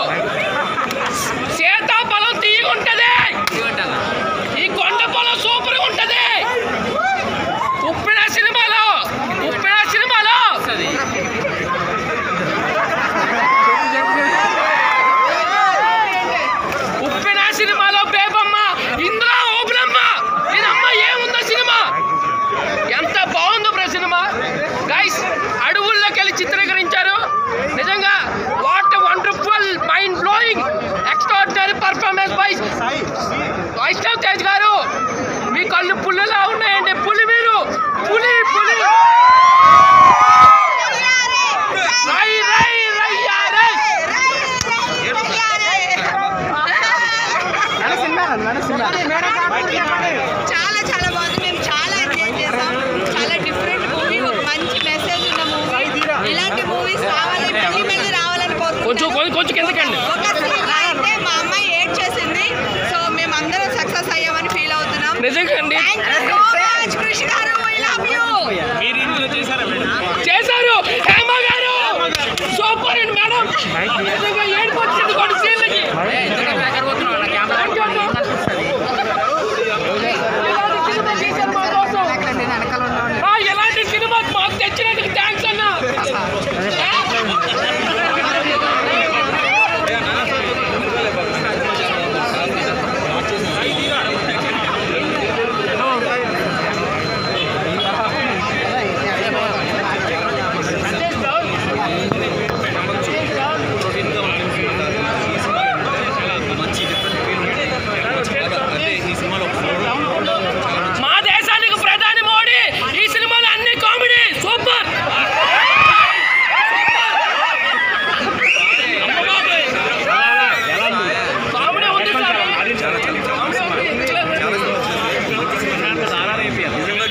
సీతాఫలం తీయగుంటది ఈ కొండ పొలం సూపర్ ఉంటది ఉప్పిన సినిమాలో ఉప్పిన సినిమాలో ఉప్పిన సినిమాలో బేబమ్మ ఇంద్ర ఓపెనమ్మ ఇదమ్మ ఏముందో సినిమా ఎంత బాగుందో బ్రో సినిమా గైస్ అడవుల్లోకి వెళ్ళి చిత్రీకరించారు నిజంగా what wonderful mind blowing extraordinary performance by Vaishnav Tej గారు మీ కళ్ళు పుల్లులా ఉన్నాయండి పులి మీరు పులి పులి రై రై రయ్యా రై చాలా చాలా బాగుంది మేము చాలా ఎంజాయ్ చేసాం చాలా డిఫరెంట్ మూవీ ఒక మంచి మెసేజ్ ఉన్న మూవీ ఇలాంటి మూవీస్ రావాలి మళ్ళీ మళ్ళీ రావాలని కొంచెం కోరుకుంటున్నాం కొంచెం కొంచెం కిందకండి ఒక scene అయితే మా అమ్మాయి ఏడ్ చేసింది సో మేము అందరం సక్సెస్ అయ్యామని ఫీల్ అవుతున్నాం నిజంగా అండి థ్యాంక్ యూ సో మచ్ కృషి గారు ఐ లవ్ యూ చేశారు హేమ గారు సూపర్ అండి మేడం నిజంగా ఏడుపు వచ్చింది కొన్ని సీన్లకి